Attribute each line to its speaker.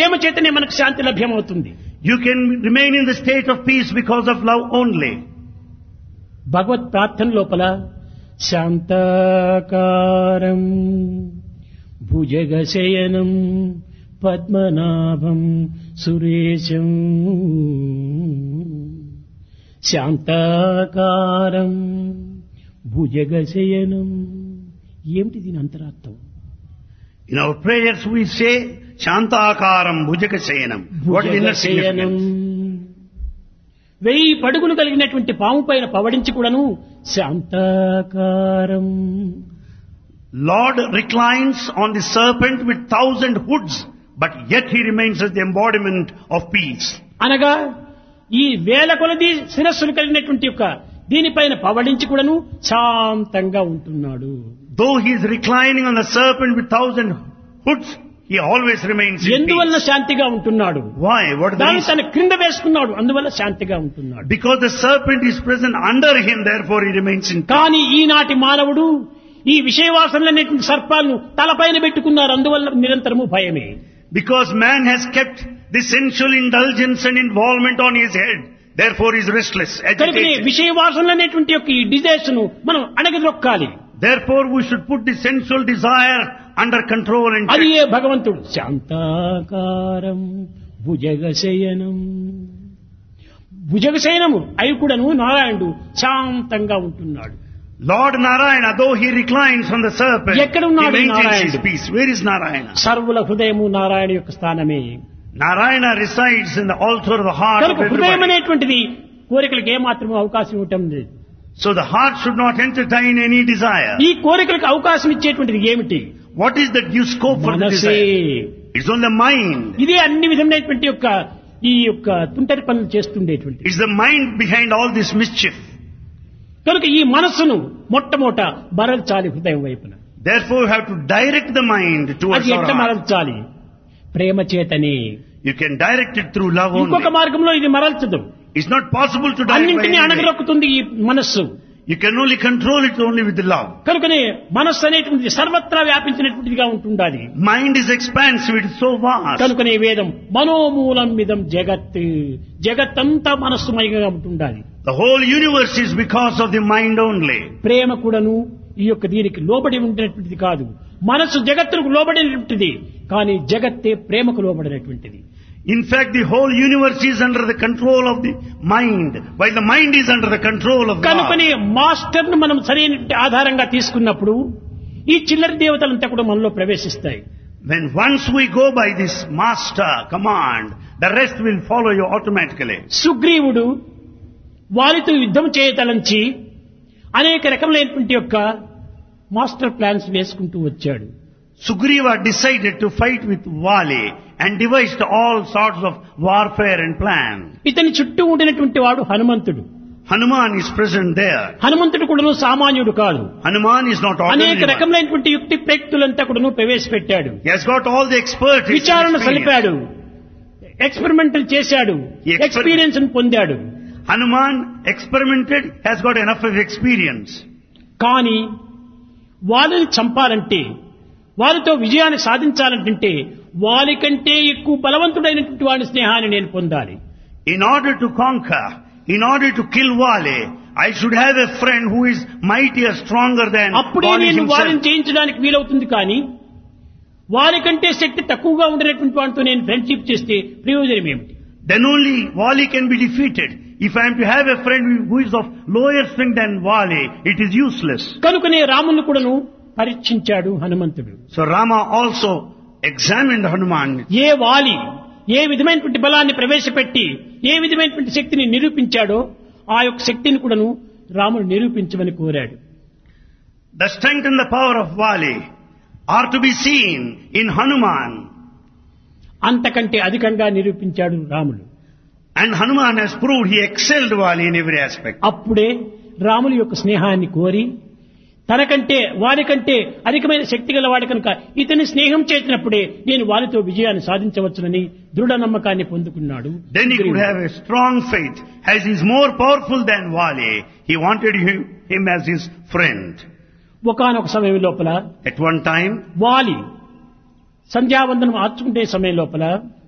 Speaker 1: ప్రేమ చేతనే మనకు శాంతి లభ్యమవుతుంది
Speaker 2: You can remain in the state of peace because of love only.
Speaker 1: భగవత్ ప్రార్థన లోపల శాంతాకారం భుజగశయనం పద్మనాభం సురేశం శాంతాకారం భుజగశయనం ఏమిటి దీని అంతరార్థం
Speaker 2: In our prayers we say Shantakaram Bhujakasayanam. What is inner
Speaker 1: భుజగశయనం
Speaker 2: significance?
Speaker 1: వెయ్యి పడుగులు కలిగినటువంటి పాము పైన పవడించి కూడాను శాంతాకారం
Speaker 2: Lord reclines on the serpent with thousand hoods, but yet he remains as the embodiment of peace.
Speaker 1: అనగా ఈ వేల కొలది శిరస్సులు కలిగినటువంటి యొక్క దీనిపైన పవడించి కూడాను శాంతంగా ఉంటున్నాడు
Speaker 2: Though he is reclining on the serpent with thousand hoods, he always remains in
Speaker 1: ఎందువల్ల
Speaker 2: peace.
Speaker 1: శాంతిగా ఉంటున్నాడు
Speaker 2: Why? What is the
Speaker 1: దాన్ని
Speaker 2: reason?
Speaker 1: తన క్రింద వేసుకున్నాడు అందువల్ల శాంతిగా ఉంటున్నాడు
Speaker 2: Because the serpent is present under him, therefore he remains in peace.
Speaker 1: కానీ ఈనాటి మానవుడు ఈ విషయవాసనలనేటువంటి సర్పాలను తలపైన పెట్టుకున్నారు అందువల్ల నిరంతరము భయమే
Speaker 2: Because man has kept the sensual indulgence and involvement on his head, therefore he is restless,
Speaker 1: కనుకనే
Speaker 2: agitated.
Speaker 1: విషయవాసనలనేటువంటి యొక్క ఈ డిజైర్స్ ను మనం అణగదొక్కాలి
Speaker 2: Therefore we should put the sensual desire under control and
Speaker 1: అది
Speaker 2: check.
Speaker 1: ఏ భగవంతుడు శాంతాకారం భుజగశయనం భుజగశయనము అయి కూడాను నారాయణుడు శాంతంగా ఉంటున్నాడు
Speaker 2: Lord Narayana, though he reclines on the serpent, he
Speaker 1: ఎక్కడున్నాడు ఈ
Speaker 2: maintains his
Speaker 1: నారాయణుడు?
Speaker 2: peace. Where is Narayana?
Speaker 1: సర్వుల హృదయము నారాయణ యొక్క స్థానమే
Speaker 2: Narayana resides in the altar of the heart of
Speaker 1: కనుక హృదయం
Speaker 2: everybody.
Speaker 1: అనేటువంటిది కోరికలకు ఏమాత్రము అవకాశం ఇవ్వటం లేదు
Speaker 2: So the heart should not entertain any desire.
Speaker 1: ఈ కోరికలకు అవకాశం ఇచ్చేటువంటిది ఏమిటి
Speaker 2: What is the due scope for the
Speaker 1: మనసే
Speaker 2: desire? It's on the mind.
Speaker 1: ఇదే అన్ని విధమైనటువంటి యొక్క ఈ యొక్క తుంటరి పనులు చేస్తుండేటువంటి
Speaker 2: It's the mind behind all this mischief.
Speaker 1: కనుక ఈ మనస్సును మొట్టమొదట మరల్చాలి హృదయం వైపున
Speaker 2: Therefore, you have to direct the mind towards
Speaker 1: అది
Speaker 2: your
Speaker 1: ఎట్లా
Speaker 2: heart.
Speaker 1: మరల్చాలి Prema చేతని
Speaker 2: You can direct it through love
Speaker 1: ఇంకొక
Speaker 2: only.
Speaker 1: మార్గంలో ఇది మరల్చదు
Speaker 2: It's not possible to direct by
Speaker 1: అన్నింటినీ
Speaker 2: any way.
Speaker 1: అణగరొక్కుతుంది ఈ మనస్సు
Speaker 2: You can only control it only with the love.
Speaker 1: కనుకనే మనస్సు అనేటువంటిది సర్వత్రా వ్యాపించినటువంటిదిగా ఉంటుండాలి
Speaker 2: Mind is expansive, it is so vast.
Speaker 1: కనుకనే వేదం మనోమూలం మిదం జగత్ జగత్తంతా మనస్సుమయంగా ఉంటుండాలి
Speaker 2: The whole universe is because of the mind only.
Speaker 1: ప్రేమ కూడాను ఈ యొక్క దీనికి లోబడి ఉండినటువంటిది కాదు మనస్సు జగత్తుకు లోబడినటువంటిది కానీ జగత్తే ప్రేమకు లోబడినటువంటిది
Speaker 2: In fact, the whole universe is under the control of the mind, while the mind is under the control of God.
Speaker 1: కనుకనే మాస్టర్ ను మనం సరైన ఆధారంగా తీసుకున్నప్పుడు ఈ చిల్లర దేవతలంతా కూడా మనలో ప్రవేశిస్తాయి
Speaker 2: When once we go by this master command, the rest will follow you automatically.
Speaker 1: సుగ్రీవుడు వారితో యుద్ధం చేయతలంచి అనేక రకములైనటువంటి యొక్క మాస్టర్ ప్లాన్స్ వేసుకుంటూ వచ్చాడు
Speaker 2: Sugriva decided to fight with Vali and devised all sorts of warfare and plan.
Speaker 1: ఇతని చుట్టూ ఉండినటువంటి వాడు హనుమంతుడు
Speaker 2: Hanuman is present there.
Speaker 1: హనుమంతుడు కూడాను సామాన్యుడు కాదు
Speaker 2: Hanuman is not
Speaker 1: అనేక
Speaker 2: ordinary. one.
Speaker 1: రకములైనటువంటి యుక్తి ప్రయుక్తులంతా కూడాను ప్రవేశపెట్టాడు
Speaker 2: He has got all the expertise. and
Speaker 1: విచారణ
Speaker 2: experience.
Speaker 1: సలిపాడు ఎక్స్పెరిమెంటల్ చేశాడు
Speaker 2: ఈ exper-
Speaker 1: ఎక్స్పీరియన్స్ పొందాడు
Speaker 2: Hanuman experimented, has got enough of experience.
Speaker 1: కానీ వాళ్ళని చంపాలంటే వారితో విజయాన్ని సాధించాలంటే వారికంటే ఎక్కువ బలవంతుడైనటువంటి వాడి స్నేహాన్ని నేను పొందాలి
Speaker 2: In order to conquer, in order to kill Vali, I should have a friend who is mightier, stronger than
Speaker 1: అప్పుడే
Speaker 2: Vali
Speaker 1: నేను వారిని
Speaker 2: himself.
Speaker 1: జయించడానికి వీలవుతుంది కానీ వారికంటే శక్తి తక్కువగా ఉండినటువంటి వాడితో నేను ఫ్రెండ్షిప్ చేస్తే ప్రయోజనం ఏమిటి
Speaker 2: Then only Vali can be defeated. If I am to have a friend who is of lower strength than Vali, it is useless.
Speaker 1: కనుకనే రాముని కూడాను పరీక్షించాడు హనుమంతుడు
Speaker 2: So Rama also examined Hanuman.
Speaker 1: ఏ వాలి ఏ విధమైనటువంటి బలాన్ని ప్రవేశపెట్టి ఏ విధమైనటువంటి శక్తిని నిరూపించాడో ఆ యొక్క శక్తిని కూడాను రాముడు నిరూపించమని కోరాడు
Speaker 2: The strength and the power of Vali are to be seen in Hanuman.
Speaker 1: అంతకంటే అధికంగా నిరూపించాడు రాముడు
Speaker 2: And Hanuman has proved he excelled Vali in every aspect.
Speaker 1: అప్పుడే రాముని యొక్క స్నేహాన్ని కోరి తనకంటే వారికంటే అధికమైన శక్తి గల వాడి కనుక ఇతని స్నేహం చేసినప్పుడే నేను వారితో విజయాన్ని సాధించవచ్చునని దృఢ నమ్మకాన్ని పొందుకున్నాడు
Speaker 2: Then he could have a strong faith. As he is more powerful than Vali, he wanted him, him as his friend.
Speaker 1: ఒకనొక సమయం లోపల
Speaker 2: At one time,
Speaker 1: వాలి సంధ్యావందనం ఆర్చుకుంటే సమయం లోపల